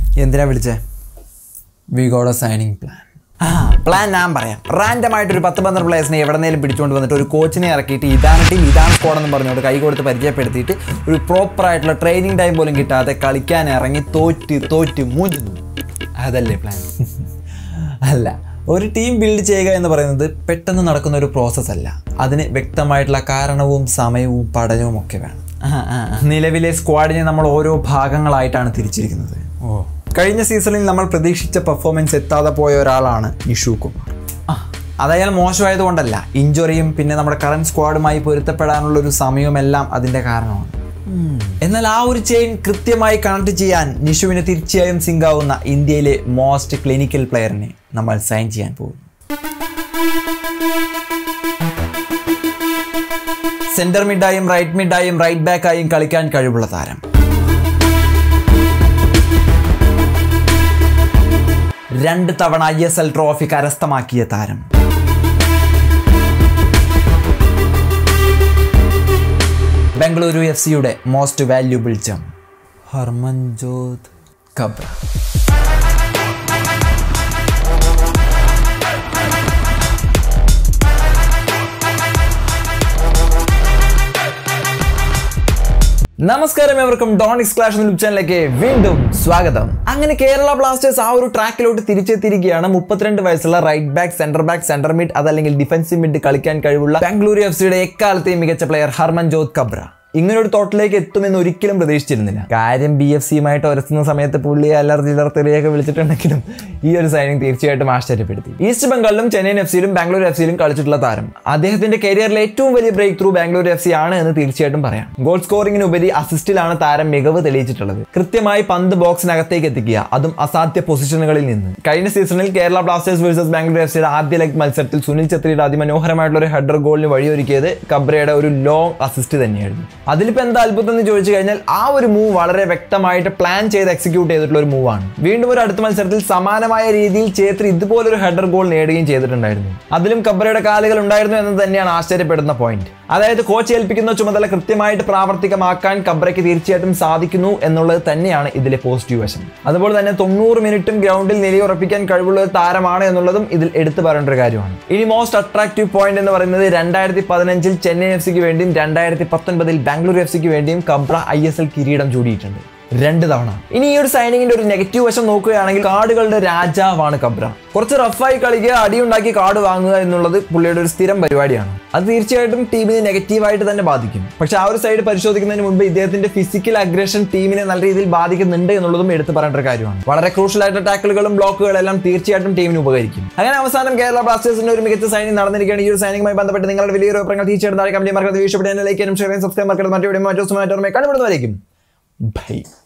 എന്തിനാ വിളിച്ചേ we got a signing plan ആ പ്ലാൻ ഞാൻ പറയാം റാൻഡം ആയിട്ട് ഒരു പത്ത് പന്ത്രണ്ട് പ്ലേയേഴ്സിനെ എവിടെന്നേലും പിടിച്ചുകൊണ്ട് വന്നിട്ട് ഒരു കോച്ചിനെ ഇറക്കിയിട്ട് ഇതാണ് ടീം ഇതാണ് സ്കോഡ് എന്ന് പറഞ്ഞുകൊണ്ട് കൈ കൊടുത്ത് പരിചയപ്പെടുത്തിയിട്ട് ഒരു പ്രോപ്പർ ആയിട്ടുള്ള ട്രെയിനിങ് ടൈം പോലും കിട്ടാതെ കളിക്കാൻ ഇറങ്ങി തോറ്റ് തോറ്റ് മൂഞ്ചുന്നു അതല്ലേ പ്ലാൻ അല്ല ഒരു ടീം ബിൽഡ് ചെയ്യുക എന്ന് പറയുന്നത് പെട്ടെന്ന് നടക്കുന്ന ഒരു പ്രോസസ്സ് അല്ല അതിന് വ്യക്തമായിട്ടുള്ള കാരണവും സമയവും പഠനവും ഒക്കെ വേണം നിലവിലെ സ്ക്വാഡിനെ നമ്മൾ ഓരോ ഭാഗങ്ങളായിട്ടാണ് തിരിച്ചിരിക്കുന്നത് ഓ കഴിഞ്ഞ സീസണിൽ നമ്മൾ പ്രതീക്ഷിച്ച പെർഫോമൻസ് എത്താതെ പോയ ഒരാളാണ് നിഷു കുമാർ അതയാൾ മോശമായതുകൊണ്ടല്ല ഇഞ്ചുറിയും പിന്നെ നമ്മുടെ കറന്റ് സ്ക്വാഡുമായി പൊരുത്തപ്പെടാനുള്ള ഒരു സമയവുമെല്ലാം അതിന്റെ കാരണമാണ് എന്നാൽ ആ ഒരു ചെയിൻ കൃത്യമായി കണക്ട് ചെയ്യാൻ നിഷുവിന് തീർച്ചയായും സിങ്ക് ആവുന്ന ഇന്ത്യയിലെ മോസ്റ്റ് ക്ലിനിക്കൽ പ്ലെയറിനെ നമ്മൾ സൈൻ ചെയ്യാൻ പോകുന്നു സെന്റർ മിഡായും റൈറ്റ് മിഡായും റൈറ്റ് ബാക്കായും കളിക്കാൻ കഴിവുള്ള താരം രണ്ട് തവണ ഐ എസ് എൽ ട്രോഫി കരസ്ഥമാക്കിയ താരം ബംഗളൂരു എഫ് സിയുടെ മോസ്റ്റ് വാല്യുബിൾ ജം ഹർമൻജോത് കബ്ര നമസ്കാരം എവർക്കും ഡോണിക്സ് ക്ലാഷ് യൂട്യൂബ് ചാനലിലേക്ക് വീണ്ടും സ്വാഗതം അങ്ങനെ കേരള ബ്ലാസ്റ്റേഴ്സ് ആ ഒരു ട്രാക്കിലോട്ട് തിരിച്ചെത്തിയിരിക്കുകയാണ് മുപ്പത്തിരണ്ട് വയസ്സുള്ള right back centre back centre mid അതല്ലെങ്കിൽ ഡിഫൻസീവ് മിഡ് കളിക്കാൻ കഴിവുള്ള ബാംഗ്ലൂരു എഫ് സിയുടെ എക്കാലത്തെയും മികച്ച പ്ലെയർ ഹർമൻജോത് കബ്ര ഇങ്ങനെ ഒരു തോട്ടിലേക്ക് എത്തുമെന്ന് ഒരിക്കലും പ്രതീക്ഷിച്ചിരുന്നില്ല കാര്യം ബി എഫ് സിയുമായിട്ട് ഉരസുന്ന സമയത്ത് പുള്ളിയെ അല്ലർ ചിലർ തെറിയൊക്കെ വിളിച്ചിട്ടുണ്ടെങ്കിലും ഈ ഒരു സൈനിങ് തീർച്ചയായിട്ടും ആശ്ചര്യപ്പെടുത്തി ഈസ്റ്റ് ബംഗാളിലും ചെന്നൈയിൻ എഫ് സിയിലും ബാംഗ്ലൂർ എഫ് സിയിലും കളിച്ചിട്ടുള്ള താരം അദ്ദേഹത്തിന്റെ കരിയറിലെ ഏറ്റവും വലിയ break through Bangalore F C ആണ് എന്ന് തീർച്ചയായിട്ടും പറയാം ഗോൾ സ്കോറിംഗിനുപരി അസിസ്റ്റിലാണ് താരം മികവ് തെളിയിച്ചിട്ടുള്ളത് കൃത്യമായി പന്ത് ബോക്സിനകത്തേക്ക് എത്തിക്കുക അതും അസാധ്യ പൊസിഷനുകളിൽ നിന്ന് കഴിഞ്ഞ സീസണിൽ Kerala Blasters versus Bangalore F സിയുടെ ആദ്യ ലെഗ് മത്സരത്തിൽ സുനിൽ ഛത്രിയുടെ അതിമനോഹരമായിട്ടുള്ള ഒരു ഹെഡർ ഗോളിന് വഴിയൊരുക്കിയത് കബ്രയുടെ ഒരു ലോങ് അസിസ്റ്റ് തന്നെയായിരുന്നു അതിലിപ്പോൾ എന്താ അത്ഭുതം എന്ന് ചോദിച്ചു കഴിഞ്ഞാൽ ആ ഒരു മൂവ് വളരെ വ്യക്തമായിട്ട് പ്ലാൻ ചെയ്ത് എക്സിക്യൂട്ട് ചെയ്തിട്ടുള്ള ഒരു മൂവാണ് വീണ്ടും ഒരു അടുത്ത മത്സരത്തിൽ സമാനമായ രീതിയിൽ ചേത്രി ഇതുപോലൊരു ഹെഡർ ഗോൾ നേടുകയും ചെയ്തിട്ടുണ്ടായിരുന്നു അതിലും കബ്രയുടെ കാലുകൾ ഉണ്ടായിരുന്നു എന്ന് തന്നെയാണ് ആശ്ചര്യപ്പെടുന്ന പോയിന്റ് അതായത് കോച്ച് ഏൽപ്പിക്കുന്ന ചുമതല കൃത്യമായിട്ട് പ്രാവർത്തികമാക്കാൻ കബ്രയ്ക്ക് തീർച്ചയായിട്ടും സാധിക്കുന്നു എന്നുള്ളത് തന്നെയാണ് ഇതിലെ പോസിറ്റീവ് വശം അതുപോലെ തന്നെ തൊണ്ണൂറ് മിനിറ്റും ഗ്രൗണ്ടിൽ നിലയുറപ്പിക്കാൻ കഴിവുള്ള ഒരു താരമാണ് എന്നുള്ളതും ഇതിൽ എടുത്തു പറയേണ്ട ഒരു കാര്യമാണ് ഇനി മോസ്റ്റ് അട്രാക്റ്റീവ് പോയിന്റ് എന്ന് പറയുന്നത് രണ്ടായിരത്തി പതിനഞ്ചിൽ ചെന്നൈ എഫ് സിക്ക് വേണ്ടിയും രണ്ടായിരത്തി പത്തൊൻപതിൽ ബാംഗ്ലൂർ എഫ് സിക്ക് വേണ്ടിയും കബ്ര ഐ എസ് എൽ കിരീടം ചൂടിയിട്ടുണ്ട് രണ്ട് തവണ ഇനി ഈ ഒരു സൈനിങ്ങിന്റെ ഒരു നെഗറ്റീവ് വശം നോക്കുകയാണെങ്കിൽ കാർഡുകളുടെ രാജാവാണ് കബ്ര കുറച്ച് റഫായി കളിക്കുക അടിയുണ്ടാക്കി കാർഡ് വാങ്ങുക എന്നുള്ളത് പുള്ളിയുടെ ഒരു സ്ഥിരം പരിപാടിയാണ് അത് തീർച്ചയായിട്ടും ടീമിനെ നെഗറ്റീവായിട്ട് തന്നെ ബാധിക്കും പക്ഷെ ആ ഒരു സൈഡ് പരിശോധിക്കുന്നതിന് മുമ്പ് ഇദ്ദേഹത്തിന്റെ ഫിസിക്കൽ അഗ്രഷൻ ടീമിനെ നല്ല രീതിയിൽ ബാധിക്കുന്നുണ്ട് എന്നുള്ളതും എടുത്തു പറയേണ്ട ഒരു കാര്യമാണ് വളരെ ക്രൂഷ്യൽ ആയിട്ടുള്ള ടാക്കിളുകളും ബ്ലോക്കുകളും എല്ലാം തീർച്ചയായിട്ടും ടീമിന് ഉപകരിക്കും അങ്ങനെ അവസാനം കേരള ബ്ലാസ്റ്റേഴ്സിന്റെ ഒരു മികച്ച സൈനിങ് നടന്നിരിക്കുകയാണ് ഈ ഒരു സൈനിങ്ങുമായി ബന്ധപ്പെട്ട് നിങ്ങളുടെ വലിയൊരു അഭിപ്രായങ്ങൾ തീർച്ചയായിട്ടും താഴെ കമന്റ് മറക്കാതെ വീഡിയോ ഇഷ്ടപ്പെടുന്ന ലൈക്ക് ചെയ്യാനും ഷെയർ ചെയ്യാനും സബ്സ്ക്രൈബ് മറക്കരുത് മറ്റു വീഡിയോ മറ്റു മറ്റൊരു കണ്ടുപിടുന്നവരേക്കും ബൈ